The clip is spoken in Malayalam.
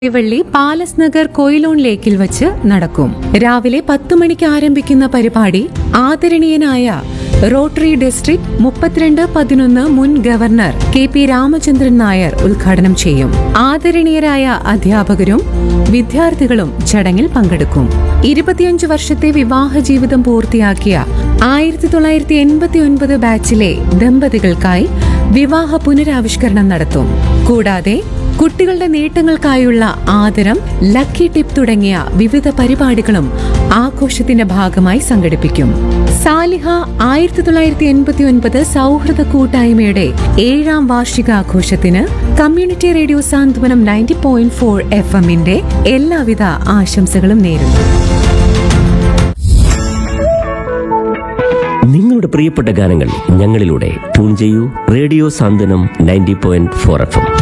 വള്ളി പാലസ് നഗർ കൊയിലോൺ ലേക്കിൽ വച്ച് നടക്കും രാവിലെ പത്ത് മണിക്ക് ആരംഭിക്കുന്ന പരിപാടി ആദരണീയനായ റോട്ടറി ഡിസ്ട്രിക്ട് മുപ്പത്തിരണ്ട് പതിനൊന്ന് മുൻ governor K P Ramachandran Nair ഉദ്ഘാടനം ചെയ്യും ആദരണീയരായ അധ്യാപകരും വിദ്യാർത്ഥികളും ചടങ്ങിൽ പങ്കെടുക്കും ഇരുപത്തിയഞ്ച് വർഷത്തെ വിവാഹ ജീവിതം പൂർത്തിയാക്കിയ ആയിരത്തി തൊള്ളായിരത്തി എൺപത്തി ഒൻപത് ബാച്ചിലെ ദമ്പതികൾക്കായി വിവാഹ പുനരാവിഷ്കരണം നടത്തും കൂടാതെ കുട്ടികളുടെ നേട്ടങ്ങൾക്കായുള്ള ആദരം ലക്കി ടിപ്പ് തുടങ്ങിയ വിവിധ പരിപാടികളും ആഘോഷത്തിന്റെ ഭാഗമായി സംഘടിപ്പിക്കും സാലിഹ ആയിരത്തി തൊള്ളായിരത്തി എൺപത്തി ഒൻപത് സൗഹൃദ കൂട്ടായ്മയുടെ ഏഴാം വാർഷികാഘോഷത്തിന് community radio Santhwanam ninety point four F എമ്മിന്റെ എല്ലാവിധ ആശംസകളും നേരുന്നു നിങ്ങളുടെ പ്രിയപ്പെട്ട ഗാനങ്ങൾ ഞങ്ങളിലൂടെ ട്യൂൺ ചെയ്യൂ radio Santhwanam ninety point four F M